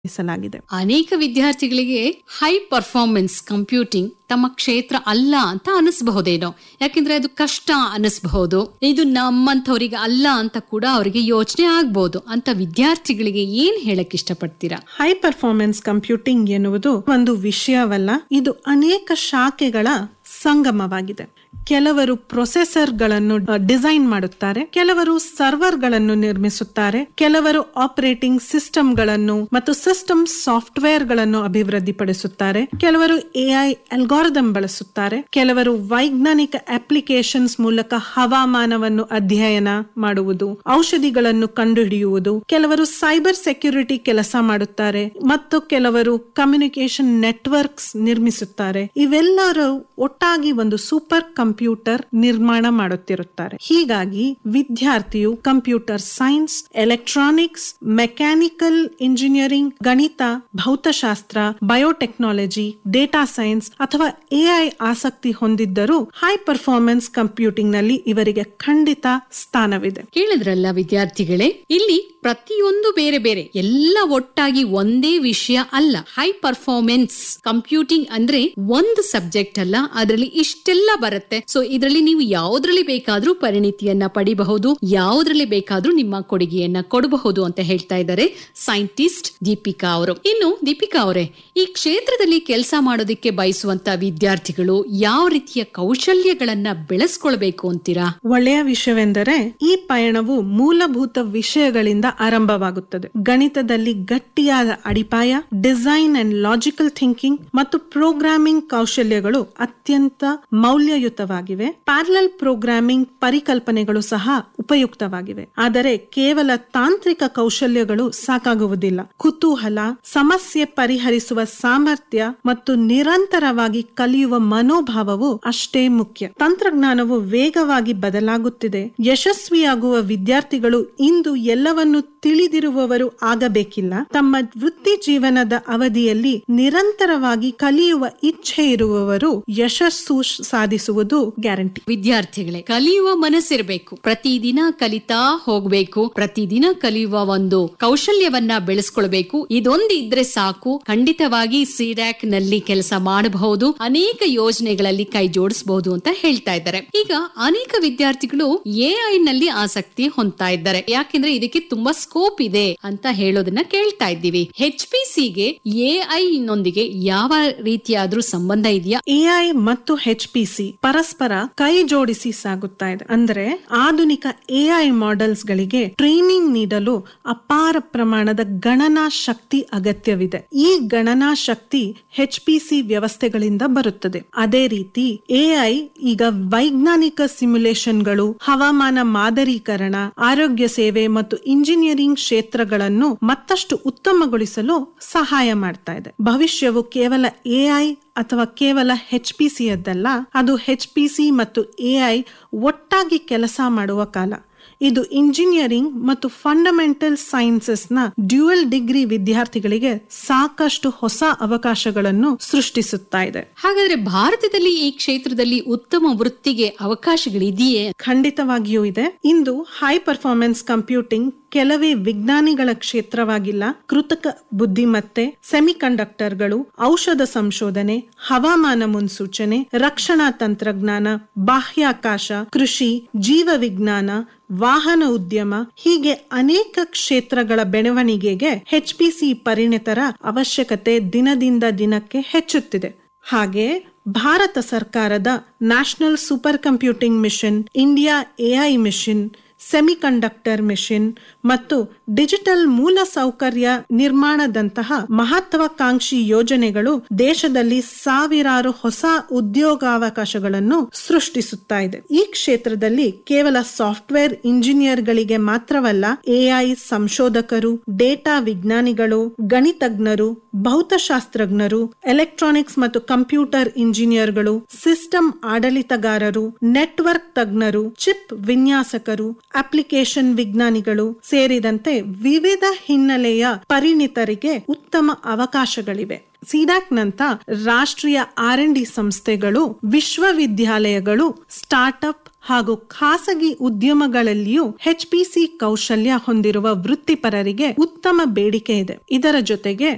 ಸಲಾಗಿದೆ ಅನೇಕ ವಿದ್ಯಾರ್ಥಿಗಳಿಗೆ high performance computing ತಮ್ಮ ಕ್ಷೇತ್ರ ಅಲ್ಲ ಅಂತ ಅನಿಸಬಹುದೇನೋ ಯಾಕೆಂದ್ರೆ ಅದು ಕಷ್ಟ ಅನಿಸಬಹುದು ಇದು ನಮ್ಮಂಥವ್ರಿಗೆ ಅಲ್ಲ ಅಂತ ಕೂಡ ಅವರಿಗೆ ಯೋಚನೆ ಆಗ್ಬಹುದು ಅಂತ ವಿದ್ಯಾರ್ಥಿಗಳಿಗೆ ಏನ್ ಹೇಳಕ್ ಇಷ್ಟಪಡ್ತೀರಾ ಹೈ ಪರ್ಫಾರ್ಮೆನ್ಸ್ ಕಂಪ್ಯೂಟಿಂಗ್ ಎನ್ನುವುದು ಒಂದು ವಿಷಯವಲ್ಲ ಇದು ಅನೇಕ ಶಾಖೆಗಳ ಸಂಗಮವಾಗಿದೆ ಕೆಲವರು ಪ್ರೊಸೆಸರ್ಗಳನ್ನು ಡಿಸೈನ್ ಮಾಡುತ್ತಾರೆ ಕೆಲವರು ಸರ್ವರ್ಗಳನ್ನು ನಿರ್ಮಿಸುತ್ತಾರೆ ಕೆಲವರು ಆಪರೇಟಿಂಗ್ ಸಿಸ್ಟಮ್ಗಳನ್ನು ಮತ್ತು ಸಿಸ್ಟಮ್ ಸಾಫ್ಟ್ವೇರ್ ಗಳನ್ನು ಅಭಿವೃದ್ಧಿಪಡಿಸುತ್ತಾರೆ ಕೆಲವರು ಎಐ ಅಲ್ಗಾರಿದಮ್ ಬಳಸುತ್ತಾರೆ ಕೆಲವರು ವೈಜ್ಞಾನಿಕ ಅಪ್ಲಿಕೇಶನ್ಸ್ ಮೂಲಕ ಹವಾಮಾನವನ್ನು ಅಧ್ಯಯನ ಮಾಡುವುದು ಔಷಧಿಗಳನ್ನು ಕಂಡುಹಿಡಿಯುವುದು ಕೆಲವರು ಸೈಬರ್ ಸೆಕ್ಯೂರಿಟಿ ಕೆಲಸ ಮಾಡುತ್ತಾರೆ ಮತ್ತು ಕೆಲವರು ಕಮ್ಯುನಿಕೇಶನ್ ನೆಟ್ವರ್ಕ್ಸ್ ನಿರ್ಮಿಸುತ್ತಾರೆ ಇವೆಲ್ಲರೂ ಒಟ್ಟಾಗಿ ಒಂದು ಸೂಪರ್ ಕಂಪ್ಯೂಟರ್ ನಿರ್ಮಾಣ ಮಾಡುತ್ತಿರುತ್ತಾರೆ ಹೀಗಾಗಿ ವಿದ್ಯಾರ್ಥಿಯು computer science electronics mechanical engineering ಗಣಿತ ಭೌತಶಾಸ್ತ್ರ ಬಯೋಟೆಕ್ನಾಲಜಿ ಡೇಟಾ ಸೈನ್ಸ್ ಅಥವಾ ಎಐ ಆಸಕ್ತಿ ಹೊಂದಿದ್ದರೂ ಹೈ ಪರ್ಫಾರ್ಮೆನ್ಸ್ ಕಂಪ್ಯೂಟಿಂಗ್ ನಲ್ಲಿ ಇವರಿಗೆ ಖಂಡಿತ ಸ್ಥಾನವಿದೆ ಕೇಳಿದ್ರಲ್ಲ ವಿದ್ಯಾರ್ಥಿಗಳೇ ಇಲ್ಲಿ ಪ್ರತಿಯೊಂದು ಬೇರೆ ಬೇರೆ ಎಲ್ಲ ಒಟ್ಟಾಗಿ ಒಂದೇ ವಿಷಯ ಅಲ್ಲ ಹೈ ಪರ್ಫಾರ್ಮೆನ್ಸ್ ಕಂಪ್ಯೂಟಿಂಗ್ ಅಂದ್ರೆ ಒಂದು ಸಬ್ಜೆಕ್ಟ್ ಅಲ್ಲ ಅದರಲ್ಲಿ ಇಷ್ಟೆಲ್ಲ ಬರುತ್ತೆ ಸೊ ಇದರಲ್ಲಿ ನೀವು ಯಾವ್ದ್ರಲ್ಲಿ ಬೇಕಾದ್ರೂ ಪರಿಣಿತಿಯನ್ನ ಪಡಿಬಹುದು ಯಾವ್ದ್ರಲ್ಲಿ ಬೇಕಾದ್ರೂ ನಿಮ್ಮ ಕೊಡುಗೆಯನ್ನ ಕೊಡಬಹುದು ಅಂತ ಹೇಳ್ತಾ ಇದ್ದಾರೆ ಸೈಂಟಿಸ್ಟ್ ದೀಪಿಕಾ ಅವರು ಇನ್ನು ದೀಪಿಕಾ ಅವರೇ ಈ ಕ್ಷೇತ್ರದಲ್ಲಿ ಕೆಲಸ ಮಾಡೋದಕ್ಕೆ ಬಯಸುವಂತ ವಿದ್ಯಾರ್ಥಿಗಳು ಯಾವ ರೀತಿಯ ಕೌಶಲ್ಯಗಳನ್ನ ಬೆಳೆಸ್ಕೊಳ್ಬೇಕು ಅಂತೀರಾ ಒಳ್ಳೆಯ ವಿಷಯವೆಂದರೆ ಈ ಪಯಣವು ಮೂಲಭೂತ ವಿಷಯಗಳಿಂದ ಆರಂಭವಾಗುತ್ತದೆ ಗಣಿತದಲ್ಲಿ ಗಟ್ಟಿಯಾದ ಅಡಿಪಾಯ ಡಿಸೈನ್ ಅಂಡ್ ಲಾಜಿಕಲ್ ಥಿಂಕಿಂಗ್ ಮತ್ತು ಪ್ರೋಗ್ರಾಮಿಂಗ್ ಕೌಶಲ್ಯಗಳು ಅತ್ಯಂತ ಮೌಲ್ಯಯುತವಾಗಿವೆ ಪ್ಯಾರಲಲ್ ಪ್ರೋಗ್ರಾಮಿಂಗ್ ಪರಿಕಲ್ಪನೆಗಳು ಸಹ ಉಪಯುಕ್ತವಾಗಿವೆ ಆದರೆ ಕೇವಲ ತಾಂತ್ರಿಕ ಕೌಶಲ್ಯಗಳು ಸಾಕಾಗುವುದಿಲ್ಲ ಕುತೂಹಲ ಸಮಸ್ಯೆ ಪರಿಹರಿಸುವ ಸಾಮರ್ಥ್ಯ ಮತ್ತು ನಿರಂತರವಾಗಿ ಕಲಿಯುವ ಮನೋಭಾವವು ಅಷ್ಟೇ ಮುಖ್ಯ ತಂತ್ರಜ್ಞಾನವು ವೇಗವಾಗಿ ಬದಲಾಗುತ್ತಿದೆ ಯಶಸ್ವಿಯಾಗುವ ವಿದ್ಯಾರ್ಥಿಗಳು ಇಂದು ಎಲ್ಲವನ್ನು ತಿಳಿದಿರುವವರು ಆಗಬೇಕಿಲ್ಲ ತಮ್ಮ ವೃತ್ತಿ ಜೀವನದ ಅವಧಿಯಲ್ಲಿ ನಿರಂತರವಾಗಿ ಕಲಿಯುವ ಇಚ್ಛೆ ಇರುವವರು ಯಶಸ್ಸು ಸಾಧಿಸುವುದು ಗ್ಯಾರಂಟಿ ವಿದ್ಯಾರ್ಥಿಗಳೇ ಕಲಿಯುವ ಮನಸ್ಸಿರಬೇಕು ಪ್ರತಿದಿನ ಕಲಿತಾ ಹೋಗ್ಬೇಕು ಪ್ರತಿದಿನ ಕಲಿಯುವ ಒಂದು ಕೌಶಲ್ಯವನ್ನ ಬೆಳೆಸ್ಕೊಳ್ಬೇಕು ಇದೊಂದು ಇದ್ರೆ ಸಾಕು ಖಂಡಿತವಾಗಿ ಸಿಡ್ಯಾಕ್ ನಲ್ಲಿ ಕೆಲಸ ಮಾಡಬಹುದು ಅನೇಕ ಯೋಜನೆಗಳಲ್ಲಿ ಕೈ ಜೋಡಿಸಬಹುದು ಅಂತ ಹೇಳ್ತಾ ಇದ್ದಾರೆ ಈಗ ಅನೇಕ ವಿದ್ಯಾರ್ಥಿಗಳು ಎಐ ನಲ್ಲಿ ಆಸಕ್ತಿ ಹೊಂದ್ತಾ ಇದ್ದಾರೆ ಯಾಕೆಂದ್ರೆ ಇದಕ್ಕೆ ತುಂಬಾ ಸ್ಕೋಪ್ ಇದೆ ಅಂತ ಹೇಳೋದನ್ನ ಕೇಳ್ತಾ ಇದ್ದೀವಿ ಎಚ್ ಪಿ ಸಿಗೆ ಎಐ ನೊಂದಿಗೆ ಯಾವ ರೀತಿಯಾದ್ರೂ ಸಂಬಂಧ ಇದೆಯಾ ಎಐ ಮತ್ತು ಎಚ್ ಪಿ ಸಿ ಪರಸ್ಪರ ಕೈ ಜೋಡಿಸಿ ಸಾಗುತ್ತಾ ಇದೆ ಅಂದ್ರೆ ಆಧುನಿಕ ಎಐ ಮಾಡೆಲ್ಸ್ ಗಳಿಗೆ ಟ್ರೈನಿಂಗ್ ನೀಡಲು ಅಪಾರ ಪ್ರಮಾಣದ ಗಣನಾ ಶಕ್ತಿ ಅಗತ್ಯವಿದೆ ಈ ಗಣನಾ ಶಕ್ತಿ ಎಚ್ ಪಿ ಸಿ ವ್ಯವಸ್ಥೆಗಳಿಂದ ಬರುತ್ತದೆ ಅದೇ ರೀತಿ ಎಐ ಈಗ ವೈಜ್ಞಾನಿಕ ಸಿಮ್ಯುಲೇಷನ್ಗಳು ಹವಾಮಾನ ಮಾದರೀಕರಣ ಆರೋಗ್ಯ ಸೇವೆ ಮತ್ತು ಇಂಜಿನಿಯರಿಂಗ್ ಕ್ಷೇತ್ರಗಳನ್ನು ಮತ್ತಷ್ಟು ಉತ್ತಮಗೊಳಿಸಲು ಸಹಾಯ ಮಾಡ್ತಾ ಇದೆ ಭವಿಷ್ಯವು ಕೇವಲ ಎಐ ಅಥವಾ ಕೇವಲ ಹೆಚ್ ಪಿ ಸಿಯದ್ದಲ್ಲ ಅದು ಹೆಚ್ ಪಿ ಸಿ ಮತ್ತು ಎಐ ಒಟ್ಟಾಗಿ ಕೆಲಸ ಮಾಡುವ ಕಾಲ ಇದು ಇಂಜಿನಿಯರಿಂಗ್ ಮತ್ತು ಫಂಡಮೆಂಟಲ್ ಸೈನ್ಸಸ್ ನ ಡ್ಯೂಯಲ್ ಡಿಗ್ರಿ ವಿದ್ಯಾರ್ಥಿಗಳಿಗೆ ಸಾಕಷ್ಟು ಹೊಸ ಅವಕಾಶಗಳನ್ನು ಸೃಷ್ಟಿಸುತ್ತಾ ಇದೆ ಹಾಗಾದ್ರೆ ಭಾರತದಲ್ಲಿ ಈ ಕ್ಷೇತ್ರದಲ್ಲಿ ಉತ್ತಮ ವೃತ್ತಿಗೆ ಅವಕಾಶಗಳಿದೆಯೇ ಖಂಡಿತವಾಗಿಯೂ ಇದೆ ಇಂದು ಹೈ ಪರ್ಫಾರ್ಮೆನ್ಸ್ ಕಂಪ್ಯೂಟಿಂಗ್ ಕೆಲವೇ ವಿಜ್ಞಾನಿಗಳ ಕ್ಷೇತ್ರವಾಗಿಲ್ಲ ಕೃತಕ ಬುದ್ಧಿಮತ್ತೆ ಸೆಮಿಕಂಡಕ್ಟರ್ಗಳು ಔಷಧ ಸಂಶೋಧನೆ ಹವಾಮಾನ ಮುನ್ಸೂಚನೆ ರಕ್ಷಣಾ ತಂತ್ರಜ್ಞಾನ ಬಾಹ್ಯಾಕಾಶ ಕೃಷಿ ಜೀವ ವಿಜ್ಞಾನ ವಾಹನ ಉದ್ಯಮ ಹೀಗೆ ಅನೇಕ ಕ್ಷೇತ್ರಗಳ ಬೆಳವಣಿಗೆಗೆ ಎಚ್ ಪಿ ಸಿ ಪರಿಣಿತರ ಅವಶ್ಯಕತೆ ದಿನದಿಂದ ದಿನಕ್ಕೆ ಹೆಚ್ಚುತ್ತಿದೆ ಹಾಗೆ ಭಾರತ ಸರ್ಕಾರದ national super computing mission India AI mission semiconductor mission ಮತ್ತು ಡಿಜಿಟಲ್ ಮೂಲ ಸೌಕರ್ಯ ನಿರ್ಮಾಣದಂತಹ ಮಹತ್ವಾಕಾಂಕ್ಷಿ ಯೋಜನೆಗಳು ದೇಶದಲ್ಲಿ ಸಾವಿರಾರು ಹೊಸ ಉದ್ಯೋಗಾವಕಾಶಗಳನ್ನು ಸೃಷ್ಟಿಸುತ್ತಾ ಇದೆ ಈ ಕ್ಷೇತ್ರದಲ್ಲಿ ಕೇವಲ ಸಾಫ್ಟ್ವೇರ್ ಇಂಜಿನಿಯರ್ಗಳಿಗೆ ಮಾತ್ರವಲ್ಲ ಎಐ ಸಂಶೋಧಕರು ಡೇಟಾ ವಿಜ್ಞಾನಿಗಳು ಗಣಿತಜ್ಞರು ಭೌತಶಾಸ್ತ್ರಜ್ಞರು ಎಲೆಕ್ಟ್ರಾನಿಕ್ಸ್ ಮತ್ತು ಕಂಪ್ಯೂಟರ್ ಇಂಜಿನಿಯರ್ಗಳು ಸಿಸ್ಟಮ್ ಆಡಳಿತಗಾರರು ನೆಟ್ವರ್ಕ್ ತಜ್ಞರು ಚಿಪ್ ವಿನ್ಯಾಸಕರು ಅಪ್ಲಿಕೇಶನ್ ವಿಜ್ಞಾನಿಗಳು ಸೇರಿದಂತೆ ವಿವಿಧ ಹಿನ್ನೆಲೆಯ ಪರಿಣಿತರಿಗೆ ಉತ್ತಮ ಅವಕಾಶಗಳಿವೆ ಸಿಡಾಕ್ ನಂತ ರಾಷ್ಟ್ರೀಯ ಆರ್ ಎನ್ ಡಿ ಸಂಸ್ಥೆಗಳು ವಿಶ್ವವಿದ್ಯಾಲಯಗಳು ಸ್ಟಾರ್ಟ್ಅಪ್ ಹಾಗೂ ಖಾಸಗಿ ಉದ್ಯಮಗಳಲ್ಲಿಯೂ ಎಚ್ ಪಿ ಸಿ ಕೌಶಲ್ಯ ಹೊಂದಿರುವ ವೃತ್ತಿಪರರಿಗೆ ಉತ್ತಮ ಬೇಡಿಕೆ ಇದೆ ಇದರ ಜೊತೆಗೆ